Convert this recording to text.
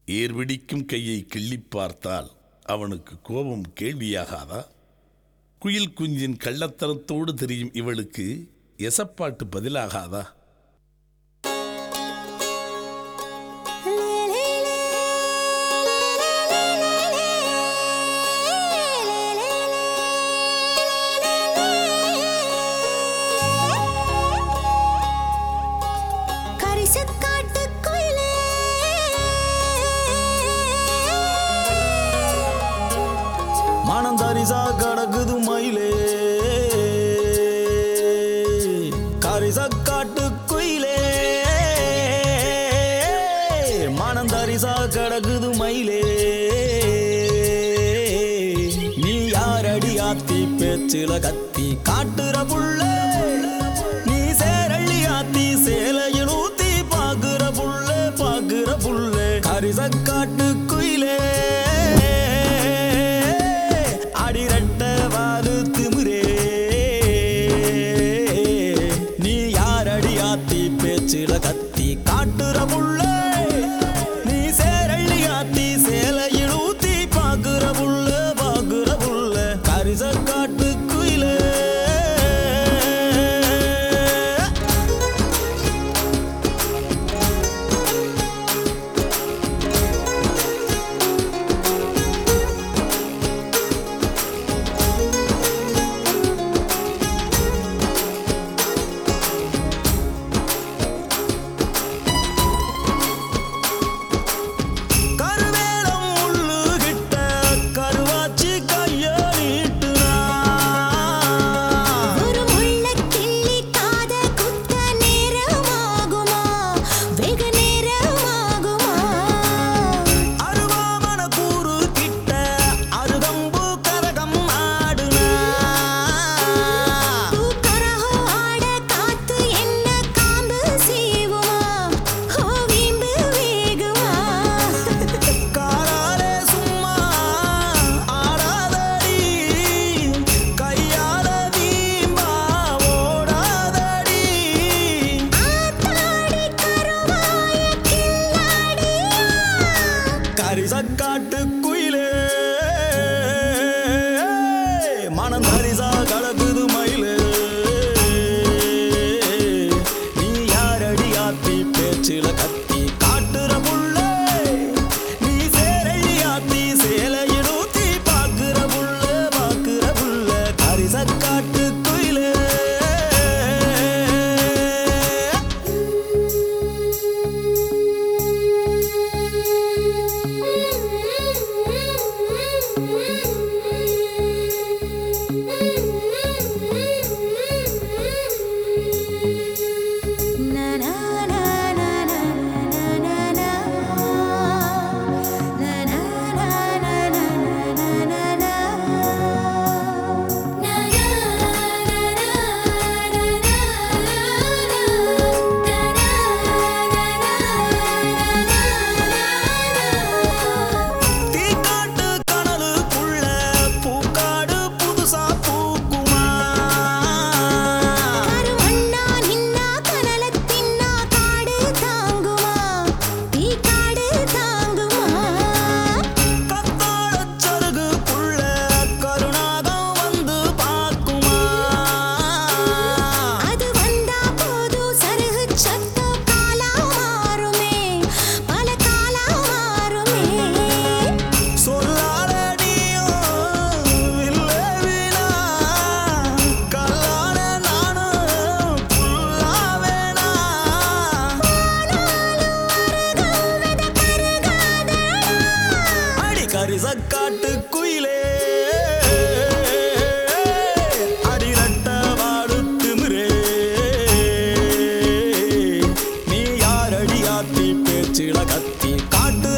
ஏர்விடிக்கும் கையை கிள்ளிப் பார்த்தால் அவனுக்கு கோபம் கேள்வியாகாதா குயில் குஞ்சின் கள்ளத்தனத்தோடு தெரியும் இவளுக்கு எசப்பாட்டு பதிலாகாதா கரிசக்காட்டு குயிலே மனம் தரிசா கடக்குது மயிலே கரிச காட்டு குயிலே மனம் தரிசா கடக்குது மயிலே நீ யாரடி ஆத்தி பேச்சில கத்தி காட்டுற புள்ள நீ சேரள்ளி ஆத்தி சேலையில் ஊத்தி பாக்குற புள்ள பாக்குற புள்ள கரிச காட்டு குயிலே அடிரட்ட வாது திமிரே நீ யாரடி ஆத்தி பேச்சில கத்தி காட்டுற புள்ள நீ சேரள்ளி ஆத்தி சேலையில் ஊத்தி பாக்குற புள்ள பாக்குற புள்ள கரிச காட்டு குயிலே கருவேலம் முள்ளுகிட்ட கருவாச்சி கைய நீட்டுனா ஒரு முள்ள கிள்ளி காத குத்த நேரமாகுமா வெகு நேரமாகுமா அருவாமன கூறு கிட்ட அருகம்பு கரகம் ஆடுனா பூக்கரஹோ ஆட காத்து என்ன காம்பு சீவுமா ஹோ வீம்பு வேகுமா காலாலே சும்மா ஆடாதடி கையால வீம்பா ஓடாதடி ஆத்தாடி கருவாய கில்லாடியா கரிசக்காட்டு குயிலே மனம் தரிசா கலக்குது மயிலே நீ யாரடி ஆத்தி பேச்சில கத்தி காட்டுற புள்ள நீ சேரடி ஆத்தி சேலையில் ஊத்தி பாக்குற புள்ள பாக்குற புள்ள கரிசக்காட்டு குயிலே Na na na na na na na na Na na na na na na na na Na na na தீக்காட்டு கனலுக்குள்ள பூக்காடு புதுசா பூக்குமா கருமண்ணா நின்னா கனலத் தின்னா காடு தாங்குமா தீ காடு தாங்குமா கத்தாழச் சருகுக்குள்ள கருணாகம் வந்து பாக்குமா அது வந்தா போதும் சருகு சத்தம் காலா மாறுமே பல காலா மாறுமே சொல்லாலடியோ இல்லை வீணா கல்லான நானும் புல்லாவேனா அடி கரிசக்காட்டு குயிலே அடிரட்ட வாடு திமிரே நீ யாரடி ஆத்தி பேச்சில கத்தி காட்டு